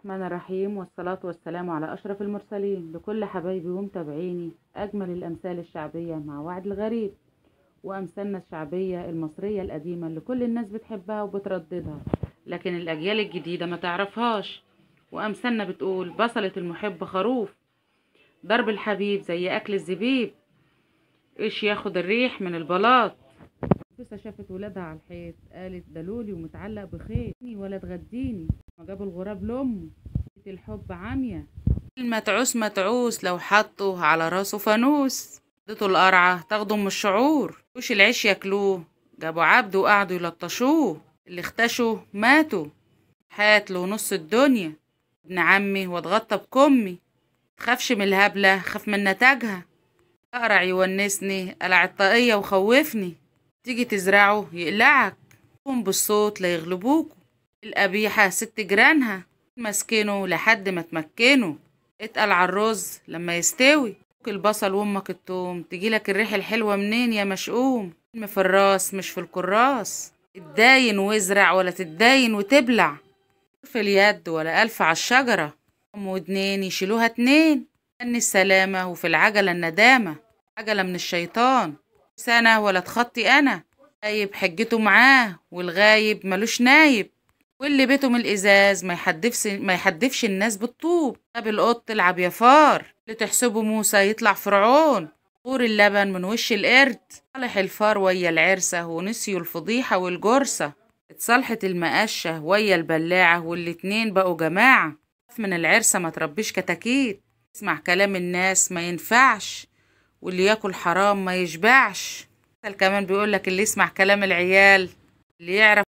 الرحمن الرحيم والصلاة والسلام على أشرف المرسلين لكل حبايبي ومتابعيني أجمل الأمثال الشعبية مع وعد الغريب وأمثالنا الشعبية المصرية القديمة اللي كل الناس بتحبها وبترددها لكن الأجيال الجديدة ما تعرفهاش وأمثالنا بتقول بصلة المحب خروف ضرب الحبيب زي أكل الزبيب إيش ياخد الريح من البلاط نفسها شافت ولادها على الحيط قالت دلولي ومتعلق بخيط ولا تغديني ما جاب الغراب لأمه الحب عامية المتعوس متعوس لو حطه على راسه فانوس اديته القرعة تاخده من الشعور وش العيش ياكلوه جابوا عبد وقعدوا يلطشوه اللي اختشوا ماتوا حات له نص الدنيا ابن عمي واتغطى بكمي تخافش من الهبلة خاف من نتاجها اقرع يونسني قلع الطاقية وخوفني تيجي تزرعه يقلعك قوم بالصوت لا يغلبوكوا القبيحة ست جيرانها مسكنه لحد ما تمكنه اتقل على الرز لما يستوي البصل وامك التوم تجيلك الريح الحلوة منين يا مشؤوم الم في الراس مش في الكراس اتداين وازرع ولا تتداين وتبلع في اليد ولا ألف على الشجرة أم ودنين يشيلوها اتنين أن السلامة وفي العجلة الندامة عجلة من الشيطان سنة ولا تخطي أنا غايب حجته معاه والغايب ملوش نايب واللي بيته من الإزاز ما يحدفش ما يحدفش الناس بالطوب جاب القط تلعب يا فار اللي تحسبه موسى يطلع فرعون طور اللبن من وش القرد صالح الفار ويا العرسة ونسيوا الفضيحة والجرسة اتصالحت المقشة ويا البلاعة والاتنين بقوا جماعة من العرسة ما تربيش كتاكيت اسمع كلام الناس ما ينفعش واللي ياكل حرام ما يشبعش كمان بيقولك اللي يسمع كلام العيال اللي يعرف